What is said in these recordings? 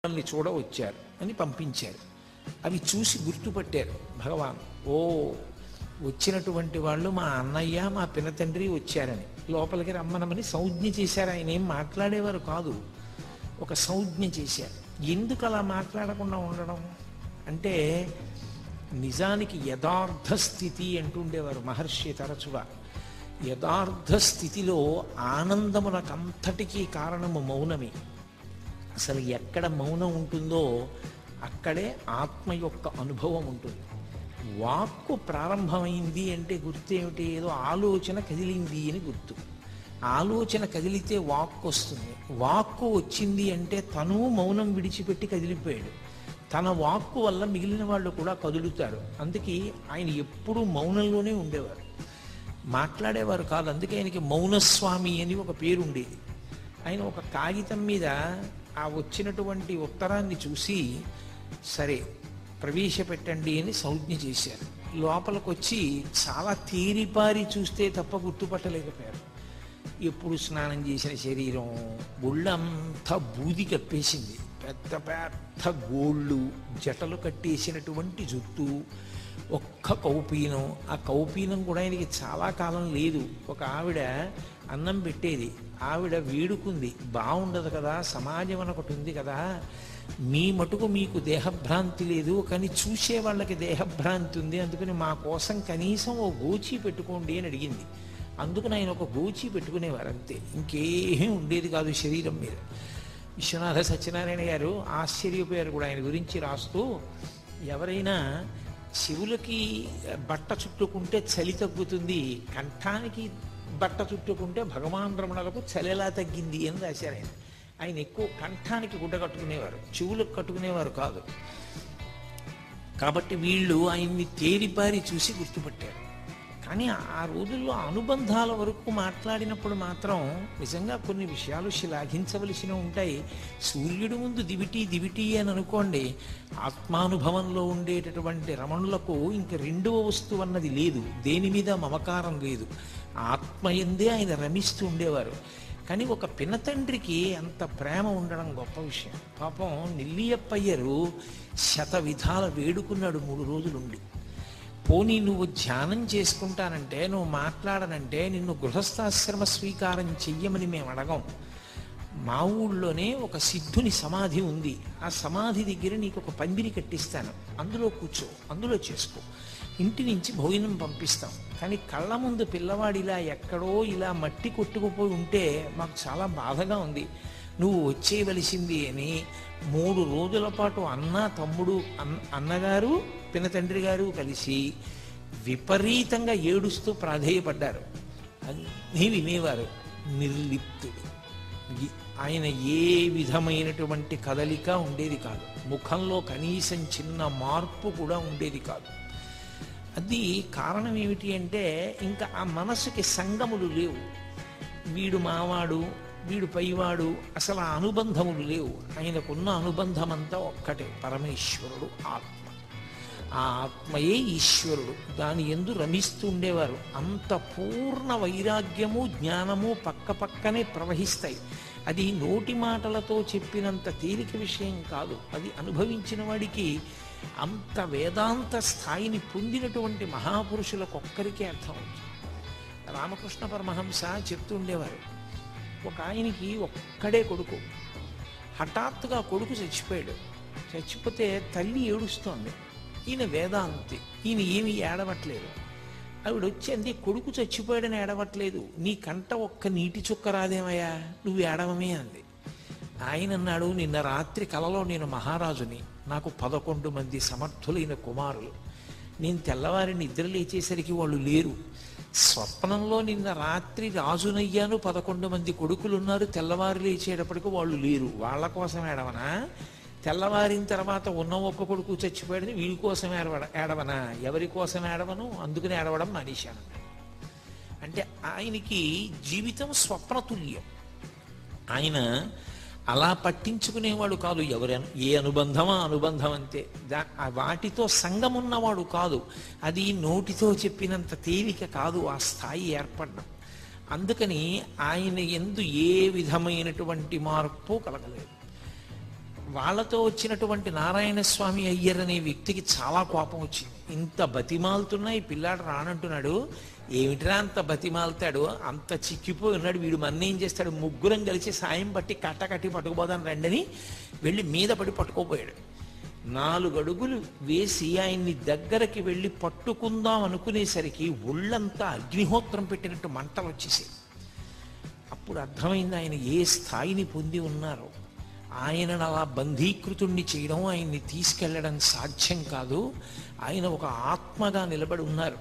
మనల్ని చూడ వచ్చారు అని పంపించారు అవి చూసి గుర్తుపట్టారు భగవాన్ ఓ వచ్చినటువంటి వాళ్ళు మా అన్నయ్య మా పినతండ్రి వచ్చారని లోపలికి రమ్మనమని సంజ్ఞ చేశారు ఆయన ఏం మాట్లాడేవారు కాదు ఒక సంజ్ఞ చేశారు ఎందుకు అలా మాట్లాడకుండా ఉండడం అంటే నిజానికి యథార్థ స్థితి అంటుండేవారు మహర్షి తరచుగా యథార్థ స్థితిలో ఆనందమునకంతటికీ కారణము మౌనమే అసలు ఎక్కడ మౌనం ఉంటుందో అక్కడే ఆత్మ యొక్క అనుభవం ఉంటుంది వాక్కు ప్రారంభమైంది అంటే గుర్తు ఏమిటి ఏదో ఆలోచన కదిలింది అని గుర్తు ఆలోచన కదిలితే వాక్కు వస్తుంది వాక్కు వచ్చింది అంటే తను మౌనం విడిచిపెట్టి కదిలిపోయాడు తన వాక్కు వల్ల మిగిలిన వాళ్ళు కూడా కదులుతారు అందుకే ఆయన ఎప్పుడూ మౌనంలోనే ఉండేవారు మాట్లాడేవారు కాదు అందుకే ఆయనకి మౌనస్వామి అని ఒక పేరు ఉండేది ఆయన ఒక కాగితం మీద ఆ వచ్చినటువంటి ఉత్తరాన్ని చూసి సరే ప్రవేశపెట్టండి అని సంజ్ఞ చేశారు లోపలికి వచ్చి చాలా తేరిపారి చూస్తే తప్ప గుర్తుపట్టలేకపోయారు ఎప్పుడు స్నానం చేసిన శరీరం ఒళ్ళంతా బూది కప్పేసింది పెద్ద పెద్ద గోళ్ళు జటలు కట్టేసినటువంటి జుట్టు ఒక్క కౌపీనం ఆ కౌపీనం కూడా ఆయనకి చాలా కాలం లేదు ఒక ఆవిడ అన్నం పెట్టేది ఆవిడ వేడుకుంది బాగుండదు కదా సమాజం అని ఒకటి ఉంది కదా మీ మటుకు మీకు దేహభ్రాంతి లేదు కానీ చూసే వాళ్ళకి దేహభ్రాంతి ఉంది అందుకని మా కోసం కనీసం ఓ గోచి పెట్టుకోండి అని అడిగింది అందుకని ఆయన ఒక గోచి పెట్టుకునేవారు అంతే ఇంకేం ఉండేది కాదు శరీరం మీద విశ్వనాథ సత్యనారాయణ గారు ఆశ్చర్యపోయారు కూడా ఆయన గురించి రాస్తూ ఎవరైనా చెవులకి బట్ట చుట్టుకుంటే చలి తగ్గుతుంది కంఠానికి బట్ట చుట్టుకుంటే భగవాన్ రమణలకు చలి ఎలా తగ్గింది అని రాశారు ఆయన ఆయన ఎక్కువ కంఠానికి గుడ్డ కట్టుకునేవారు చెవులకు కట్టుకునేవారు కాదు కాబట్టి వీళ్ళు ఆయన్ని తేరిపారి చూసి గుర్తుపట్టారు కానీ ఆ రోజుల్లో అనుబంధాల వరకు మాట్లాడినప్పుడు మాత్రం నిజంగా కొన్ని విషయాలు శ్లాఘించవలసిన ఉంటాయి సూర్యుడు ముందు దివిటి దివిటి అని అనుకోండి ఆత్మానుభవంలో ఉండేటటువంటి రమణులకు ఇంక రెండవ వస్తువు అన్నది లేదు దేని మీద మమకారం లేదు ఆత్మయందే ఆయన రమిస్తూ ఉండేవారు కానీ ఒక పినతండ్రికి అంత ప్రేమ ఉండడం గొప్ప విషయం పాపం నిల్లియప్పయ్యరు శత విధాల వేడుకున్నాడు మూడు రోజులుండి పోనీ నువ్వు ధ్యానం చేసుకుంటానంటే నువ్వు మాట్లాడనంటే నిన్ను గృహస్థాశ్రమ స్వీకారం చెయ్యమని మేము అడగం మా ఊళ్ళోనే ఒక సిద్ధుని సమాధి ఉంది ఆ సమాధి దగ్గర నీకు ఒక పందిరి కట్టిస్తాను అందులో కూర్చో అందులో చేసుకో ఇంటి నుంచి భోజనం పంపిస్తాం కానీ కళ్ళ ముందు పిల్లవాడు ఇలా ఎక్కడో ఇలా మట్టి కొట్టుకుపోయి ఉంటే మాకు చాలా బాధగా ఉంది నువ్వు వచ్చేయవలసింది అని మూడు రోజుల పాటు అన్న తమ్ముడు అన్న అన్నగారు పినతండ్రి గారు కలిసి విపరీతంగా ఏడుస్తూ ప్రాధేయపడ్డారు అన్నీ వినేవారు నిర్లిప్తుడు ఈ- ఆయన ఏ విధమైనటువంటి కదలిక ఉండేది కాదు ముఖంలో కనీసం చిన్న మార్పు కూడా ఉండేది కాదు అది కారణం ఏమిటి అంటే ఇంకా ఆ మనసుకి సంగములు లేవు వీడు మావాడు వీడు పైవాడు అసలు ఆ అనుబంధములు లేవు ఆయనకున్న అనుబంధం అంతా ఒక్కటే పరమేశ్వరుడు ఆత్మ ఆ ఆత్మయే ఈశ్వరుడు దాని ఎందు రమిస్తూ ఉండేవారు అంత పూర్ణ వైరాగ్యము జ్ఞానము పక్క పక్కనే ప్రవహిస్తాయి అది నోటి మాటలతో చెప్పినంత తేలిక విషయం కాదు అది అనుభవించిన వాడికి అంత వేదాంత స్థాయిని పొందినటువంటి మహాపురుషులకు ఒక్కరికే అర్థమవుతుంది రామకృష్ణ పరమహంస చెప్తుండేవారు ఒక ఆయనకి ఒక్కడే కొడుకు హఠాత్తుగా కొడుకు చచ్చిపోయాడు చచ్చిపోతే తల్లి ఏడుస్తోంది ఈయన వేదాంతి ఈయన ఏమీ ఏడవట్లేదు ఆవిడ వచ్చి అంది కొడుకు చచ్చిపోయాడని ఏడవట్లేదు నీ కంట ఒక్క నీటి చుక్క రాదేమయ్యా నువ్వు ఏడవమే అంది ఆయన అన్నాడు నిన్న రాత్రి కలలో నేను మహారాజుని నాకు పదకొండు మంది సమర్థులైన కుమారులు నేను తెల్లవారి నిద్ర లేచేసరికి వాళ్ళు లేరు స్వప్నంలో నిన్న రాత్రి రాజునయ్యాను పదకొండు మంది కొడుకులు ఉన్నారు తెల్లవారు లేచేటప్పటికి వాళ్ళు లేరు వాళ్ళ కోసం ఏడవనా తెల్లవారిన తర్వాత ఉన్న ఒక్క కొడుకు చచ్చిపోయాడని వీళ్ళ కోసం ఏడవడ ఏడవనా ఎవరి కోసం ఏడవను అందుకని ఏడవడం మానేశాను అంటే ఆయనకి జీవితం స్వప్నతుల్యం ఆయన అలా పట్టించుకునేవాడు కాదు ఎవరి అను- ఏ అనుబంధమా అనుబంధం అంతే దా ఆ వాటితో సంగం ఉన్నవాడు కాదు అది నోటితో చెప్పినంత తేలిక కాదు ఆ స్థాయి ఏర్పడడం అందుకని ఆయన ఎందు ఏ విధమైనటువంటి మార్పు కలగలేదు వాళ్ళతో వచ్చినటువంటి నారాయణ స్వామి అయ్యర్ అనే వ్యక్తికి చాలా కోపం వచ్చింది ఇంత బతిమాలుతున్నా ఈ పిల్లాడు రానంటున్నాడు ఏమిట్రా అంత బతిమాలుతాడు అంత చిక్కిపోయి ఉన్నాడు వీడు మన్న ఏం చేస్తాడు ముగ్గురం కలిసి సాయం పట్టి కట్ట కట్టి పట్టుకుపోదాం రండని వెళ్ళి మీద పడి పట్టుకోపోయాడు నాలుగు అడుగులు వేసి ఆయన్ని దగ్గరకి వెళ్ళి పట్టుకుందాం అనుకునేసరికి ఒళ్ళంతా అగ్నిహోత్రం పెట్టినట్టు మంటలు వచ్చేసాయి అప్పుడు అర్థమైంది ఆయన ఏ స్థాయిని పొంది ఉన్నారో ఆయనను అలా బంధీకృతుణ్ణి చేయడం ఆయన్ని తీసుకెళ్లడం సాధ్యం కాదు ఆయన ఒక ఆత్మగా నిలబడి ఉన్నారు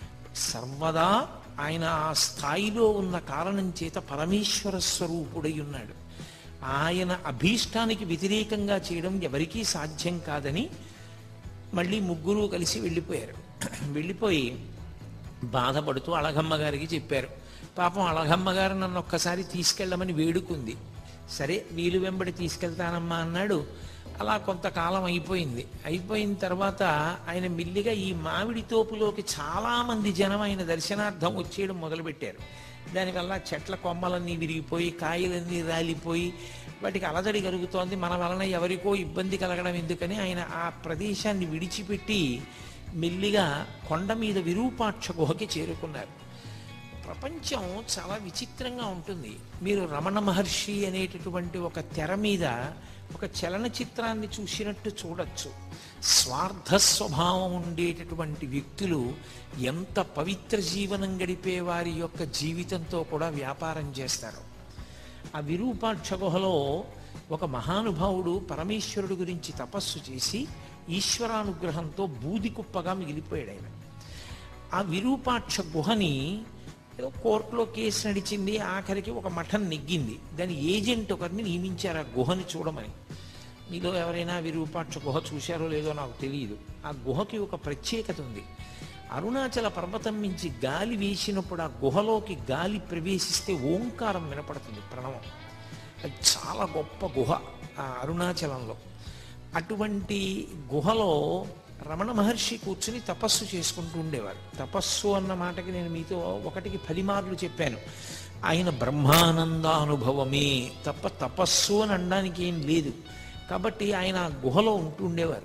సర్వదా ఆయన ఆ స్థాయిలో ఉన్న కారణం చేత పరమేశ్వర స్వరూపుడై ఉన్నాడు ఆయన అభీష్టానికి వ్యతిరేకంగా చేయడం ఎవరికీ సాధ్యం కాదని మళ్ళీ ముగ్గురు కలిసి వెళ్ళిపోయారు వెళ్ళిపోయి బాధపడుతూ అళగమ్మ గారికి చెప్పారు పాపం అళగమ్మ గారు నన్ను ఒక్కసారి తీసుకెళ్ళమని వేడుకుంది సరే వీలు వెంబడి తీసుకెళ్తానమ్మా అన్నాడు అలా కొంతకాలం అయిపోయింది అయిపోయిన తర్వాత ఆయన మిల్లిగా ఈ మామిడి తోపులోకి చాలా మంది జనం ఆయన దర్శనార్థం వచ్చేయడం మొదలుపెట్టారు దానివల్ల చెట్ల కొమ్మలన్నీ విరిగిపోయి కాయలన్నీ రాలిపోయి వాటికి అలజడి కలుగుతోంది మన వలన ఎవరికో ఇబ్బంది కలగడం ఎందుకని ఆయన ఆ ప్రదేశాన్ని విడిచిపెట్టి మెల్లిగా కొండ మీద విరూపాక్ష గుహకి చేరుకున్నారు ప్రపంచం చాలా విచిత్రంగా ఉంటుంది మీరు రమణ మహర్షి అనేటటువంటి ఒక తెర మీద ఒక చలనచిత్రాన్ని చూసినట్టు చూడొచ్చు స్వార్థ స్వభావం ఉండేటటువంటి వ్యక్తులు ఎంత పవిత్ర జీవనం గడిపే వారి యొక్క జీవితంతో కూడా వ్యాపారం చేస్తారు ఆ విరూపాక్ష గుహలో ఒక మహానుభావుడు పరమేశ్వరుడు గురించి తపస్సు చేసి ఈశ్వరానుగ్రహంతో బూది కుప్పగా మిగిలిపోయాడు ఆయన ఆ విరూపాక్ష గుహని ఏదో కోర్టులో కేసు నడిచింది ఆఖరికి ఒక మఠం నెగ్గింది దాని ఏజెంట్ ఒకరిని నియమించారు ఆ గుహని చూడమని మీలో ఎవరైనా విరూపాక్ష గుహ చూశారో లేదో నాకు తెలియదు ఆ గుహకి ఒక ప్రత్యేకత ఉంది అరుణాచల పర్వతం నుంచి గాలి వేసినప్పుడు ఆ గుహలోకి గాలి ప్రవేశిస్తే ఓంకారం వినపడుతుంది ప్రణవం అది చాలా గొప్ప గుహ ఆ అరుణాచలంలో అటువంటి గుహలో రమణ మహర్షి కూర్చుని తపస్సు చేసుకుంటూ ఉండేవారు తపస్సు అన్న మాటకి నేను మీతో ఒకటికి పది మార్లు చెప్పాను ఆయన బ్రహ్మానందానుభవమే తప్ప తపస్సు అని అనడానికి ఏం లేదు కాబట్టి ఆయన ఆ గుహలో ఉంటూ ఉండేవారు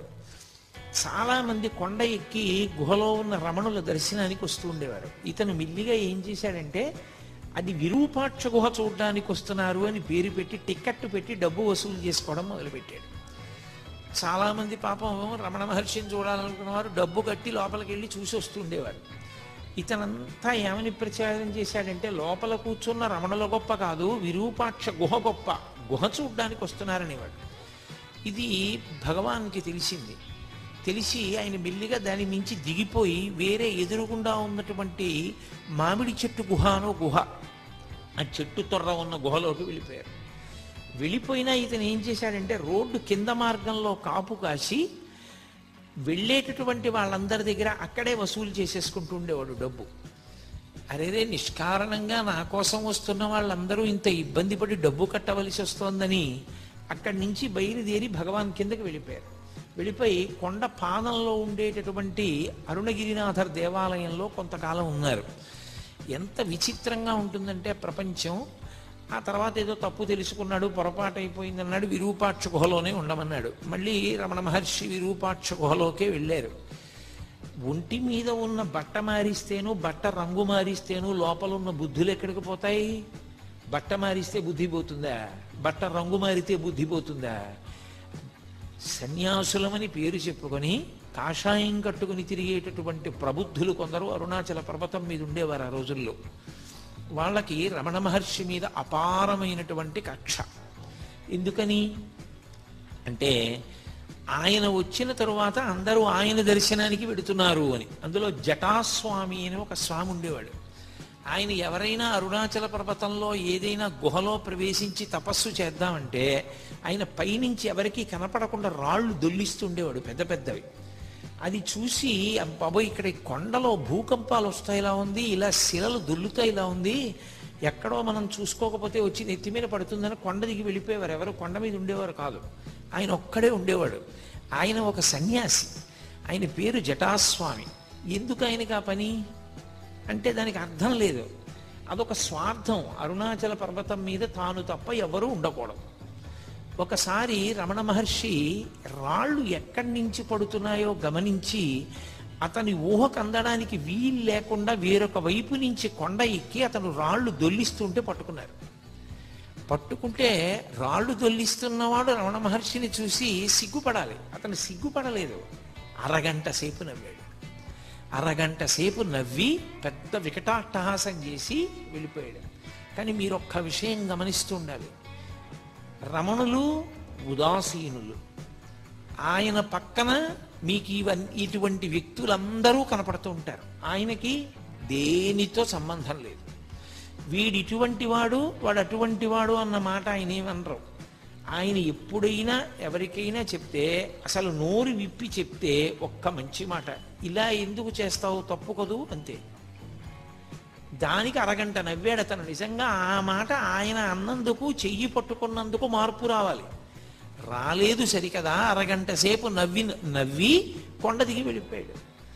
చాలామంది కొండ ఎక్కి గుహలో ఉన్న రమణుల దర్శనానికి వస్తూ ఉండేవారు ఇతను మిల్లిగా ఏం చేశాడంటే అది విరూపాక్ష గుహ చూడడానికి వస్తున్నారు అని పేరు పెట్టి టికెట్ పెట్టి డబ్బు వసూలు చేసుకోవడం మొదలుపెట్టాడు చాలామంది పాపం రమణ మహర్షిని చూడాలనుకున్న వారు డబ్బు కట్టి లోపలికి వెళ్ళి చూసి వస్తుండేవారు ఇతనంతా ఏమని ప్రచారం చేశాడంటే లోపల కూర్చున్న రమణుల గొప్ప కాదు విరూపాక్ష గుహ గొప్ప గుహ చూడ్డానికి వస్తున్నారనేవాడు ఇది భగవాన్కి తెలిసింది తెలిసి ఆయన మెల్లిగా దాని మించి దిగిపోయి వేరే ఎదురుగుండా ఉన్నటువంటి మామిడి చెట్టు గుహ అనో గుహ ఆ చెట్టు తొర్ర ఉన్న గుహలోకి వెళ్ళిపోయారు వెళ్ళిపోయినా ఇతను ఏం చేశాడంటే రోడ్డు కింద మార్గంలో కాపు కాసి వెళ్ళేటటువంటి వాళ్ళందరి దగ్గర అక్కడే వసూలు చేసేసుకుంటూ ఉండేవాడు డబ్బు అరేరే నిష్కారణంగా నా కోసం వస్తున్న వాళ్ళందరూ ఇంత ఇబ్బంది పడి డబ్బు కట్టవలసి వస్తోందని అక్కడి నుంచి బయలుదేరి భగవాన్ కిందకి వెళ్ళిపోయారు వెళ్ళిపోయి కొండ పాదంలో ఉండేటటువంటి అరుణగిరినాథర్ దేవాలయంలో కొంతకాలం ఉన్నారు ఎంత విచిత్రంగా ఉంటుందంటే ప్రపంచం ఆ తర్వాత ఏదో తప్పు తెలుసుకున్నాడు పొరపాటు అయిపోయింది అన్నాడు విరూపాక్ష గుహలోనే ఉండమన్నాడు మళ్ళీ రమణ మహర్షి విరూపాక్ష గుహలోకే వెళ్ళారు ఒంటి మీద ఉన్న బట్ట మారిస్తేను బట్ట రంగు మారిస్తేను లోపల ఉన్న బుద్ధులు ఎక్కడికి పోతాయి బట్ట మారిస్తే బుద్ధి పోతుందా బట్ట రంగు మారితే బుద్ధి పోతుందా సన్యాసులమని పేరు చెప్పుకొని కాషాయం కట్టుకుని తిరిగేటటువంటి ప్రబుద్ధులు కొందరు అరుణాచల పర్వతం మీద ఉండేవారు ఆ రోజుల్లో వాళ్ళకి రమణ మహర్షి మీద అపారమైనటువంటి కక్ష ఎందుకని అంటే ఆయన వచ్చిన తరువాత అందరూ ఆయన దర్శనానికి వెడుతున్నారు అని అందులో జటాస్వామి అని ఒక స్వామి ఉండేవాడు ఆయన ఎవరైనా అరుణాచల పర్వతంలో ఏదైనా గుహలో ప్రవేశించి తపస్సు చేద్దామంటే ఆయన పైనుంచి ఎవరికీ కనపడకుండా రాళ్ళు దొల్లిస్తుండేవాడు పెద్ద పెద్దవి అది చూసి బాబోయ్ ఇక్కడ ఈ కొండలో భూకంపాలు వస్తాయిలా ఉంది ఇలా శిలలు దొల్లుతాయిలా ఉంది ఎక్కడో మనం చూసుకోకపోతే వచ్చి నెత్తి మీద పడుతుందని కొండ దిగి వెళ్ళిపోయేవారు ఎవరు కొండ మీద ఉండేవారు కాదు ఆయన ఒక్కడే ఉండేవాడు ఆయన ఒక సన్యాసి ఆయన పేరు జటాస్వామి ఎందుకు ఆయనకి ఆ పని అంటే దానికి అర్థం లేదు అదొక స్వార్థం అరుణాచల పర్వతం మీద తాను తప్ప ఎవరూ ఉండకూడదు ఒకసారి రమణ మహర్షి రాళ్ళు ఎక్కడి నుంచి పడుతున్నాయో గమనించి అతని ఊహకు అందడానికి వీలు లేకుండా వేరొక వైపు నుంచి కొండ ఎక్కి అతను రాళ్ళు దొల్లిస్తుంటే పట్టుకున్నారు పట్టుకుంటే రాళ్ళు దొల్లిస్తున్నవాడు రమణ మహర్షిని చూసి సిగ్గుపడాలి అతను సిగ్గుపడలేదు అరగంట సేపు నవ్వాడు అరగంట సేపు నవ్వి పెద్ద వికటాట్టహాసం చేసి వెళ్ళిపోయాడు కానీ మీరు ఒక్క విషయం గమనిస్తూ ఉండాలి రమణులు ఉదాసీనులు ఆయన పక్కన మీకు ఇవన్నీ ఇటువంటి వ్యక్తులందరూ కనపడుతూ ఉంటారు ఆయనకి దేనితో సంబంధం లేదు వీడు ఇటువంటి వాడు వాడు అటువంటి వాడు అన్న మాట ఆయన ఏమనరు ఆయన ఎప్పుడైనా ఎవరికైనా చెప్తే అసలు నోరు విప్పి చెప్తే ఒక్క మంచి మాట ఇలా ఎందుకు చేస్తావు తప్పు కదూ అంతే దానికి అరగంట నవ్వాడు అతను నిజంగా ఆ మాట ఆయన అన్నందుకు చెయ్యి పట్టుకున్నందుకు మార్పు రావాలి రాలేదు సరికదా అరగంట సేపు నవ్వి నవ్వి కొండ దిగి వెళ్ళిపోయాడు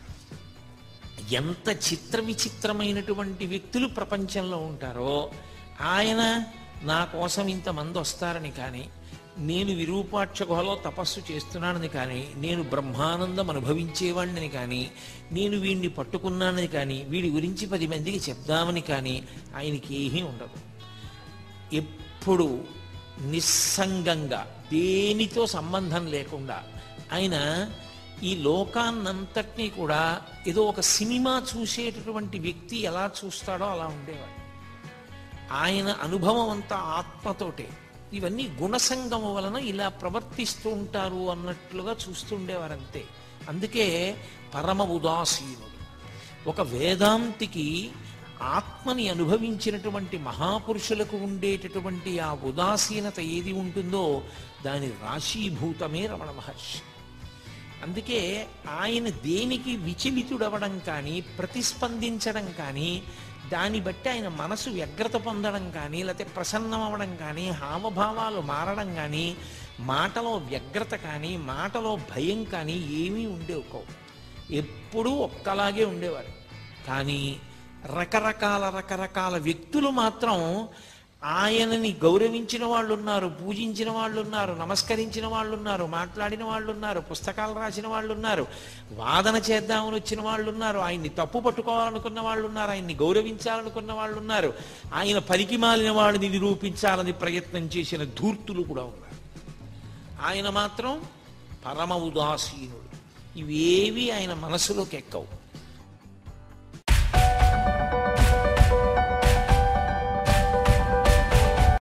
ఎంత చిత్ర విచిత్రమైనటువంటి వ్యక్తులు ప్రపంచంలో ఉంటారో ఆయన నా కోసం ఇంతమంది వస్తారని కానీ నేను విరూపాక్ష గుహలో తపస్సు చేస్తున్నానని కానీ నేను బ్రహ్మానందం అనుభవించేవాడిని కానీ నేను వీడిని పట్టుకున్నానని కానీ వీడి గురించి పది మందికి చెప్దామని కానీ ఆయనకి ఏమీ ఉండదు ఎప్పుడు నిస్సంగంగా దేనితో సంబంధం లేకుండా ఆయన ఈ లోకాన్నంతటినీ కూడా ఏదో ఒక సినిమా చూసేటటువంటి వ్యక్తి ఎలా చూస్తాడో అలా ఉండేవాడు ఆయన అనుభవం అంతా ఆత్మతోటే ఇవన్నీ గుణసంగము వలన ఇలా ప్రవర్తిస్తూ ఉంటారు అన్నట్లుగా చూస్తుండేవారు అంతే అందుకే పరమ ఉదాసీనుడు ఒక వేదాంతికి ఆత్మని అనుభవించినటువంటి మహాపురుషులకు ఉండేటటువంటి ఆ ఉదాసీనత ఏది ఉంటుందో దాని రాశీభూతమే రమణ మహర్షి అందుకే ఆయన దేనికి విచలితుడవడం కానీ ప్రతిస్పందించడం కానీ దాన్ని బట్టి ఆయన మనసు వ్యగ్రత పొందడం కానీ లేకపోతే ప్రసన్నం అవ్వడం కానీ హావభావాలు మారడం కానీ మాటలో వ్యగ్రత కానీ మాటలో భయం కానీ ఏమీ ఉండేవి కావు ఎప్పుడూ ఒక్కలాగే ఉండేవారు కానీ రకరకాల రకరకాల వ్యక్తులు మాత్రం ఆయనని గౌరవించిన వాళ్ళు ఉన్నారు పూజించిన వాళ్ళు ఉన్నారు నమస్కరించిన వాళ్ళు ఉన్నారు మాట్లాడిన వాళ్ళు ఉన్నారు పుస్తకాలు రాసిన వాళ్ళు ఉన్నారు వాదన చేద్దామని వచ్చిన వాళ్ళు ఉన్నారు ఆయన్ని తప్పు పట్టుకోవాలనుకున్న వాళ్ళు ఉన్నారు ఆయన్ని గౌరవించాలనుకున్న వాళ్ళు ఉన్నారు ఆయన పనికి మాలిన వాళ్ళని నిరూపించాలని ప్రయత్నం చేసిన ధూర్తులు కూడా ఉన్నారు ఆయన మాత్రం పరమ ఉదాసీనుడు ఇవేవి ఆయన మనసులోకి ఎక్కవు